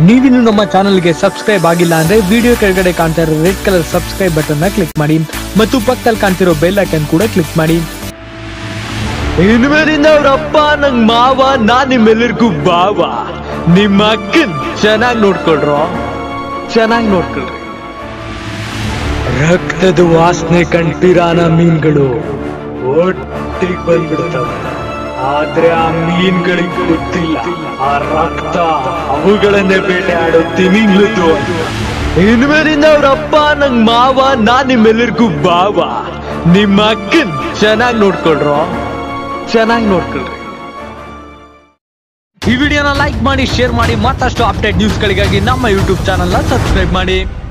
ನೀವಿನ್ನು ನಮ್ಮ ಚಾನಲ್ಗೆ ಸಬ್ಸ್ಕ್ರೈಬ್ ಆಗಿಲ್ಲ ಅಂದ್ರೆ ವಿಡಿಯೋ ಕೆಳಗಡೆ ಕಾಣ್ತಾ ಇರೋ ರೆಡ್ ಕಲರ್ ಸಬ್ಸ್ಕ್ರೈಬ್ ಬಟನ್ ನ ಕ್ಲಿಕ್ ಮಾಡಿ ಮತ್ತು ಪಕ್ಕದಲ್ಲಿ ಕಾಣ್ತಿರೋ ಬೆಲ್ ಐಕನ್ ಕೂಡ ಕ್ಲಿಕ್ ಮಾಡಿ ಇನ್ಮೇಲಿಂದ ಅವ್ರ ಅಪ್ಪ ನಂಗ್ ಮಾವ ನಾನ್ ನಿಮ್ಮೆಲ್ಲರಿಗೂ ಬಾವ ನಿಮ್ಮ ಅಕ್ಕನ್ ಚೆನ್ನಾಗಿ ನೋಡ್ಕೊಳ್ರೋ ಚೆನ್ನಾಗಿ ನೋಡ್ಕೊಳ್ರಿ ರಕ್ತದ ವಾಸನೆ ಕಂಡಿರಾನ ಮೀನ್ಗಳು ಒಟ್ಟಿಗೆ ಬಂದ್ಬಿಡ್ತಾವೆ ಆದ್ರೆ ಆ ಮೀನ್ಗಳಿಗೆ ಗೊತ್ತಿಲ್ಲ ಆ ರಕ್ತ ಅವುಗಳನ್ನೇ ಬೇಟೆ ಆಡೋ ತಿಮಿಂಗ್ಲದ್ದು ಇನ್ಮೇಲಿಂದ ಅವ್ರ ಅಪ್ಪ ನಂಗ್ ಮಾವ ನಾನ್ ನಿಮ್ಮೆಲ್ಲರಿಗೂ ಬಾವ ನಿಮ್ಮ ಅಕ್ಕನ್ ಚೆನ್ನಾಗಿ ನೋಡ್ಕೊಳ್ರೋ ಚೆನ್ನಾಗಿ ನೋಡ್ಕೊಳ್ರಿ ಈ ವಿಡಿಯೋನ ಲೈಕ್ ಮಾಡಿ ಶೇರ್ ಮಾಡಿ ಮತ್ತಷ್ಟು ಅಪ್ಡೇಟ್ ನ್ಯೂಸ್ಗಳಿಗಾಗಿ ನಮ್ಮ ಯೂಟ್ಯೂಬ್ ಚಾನಲ್ನ ಸಬ್ಸ್ಕ್ರೈಬ್ ಮಾಡಿ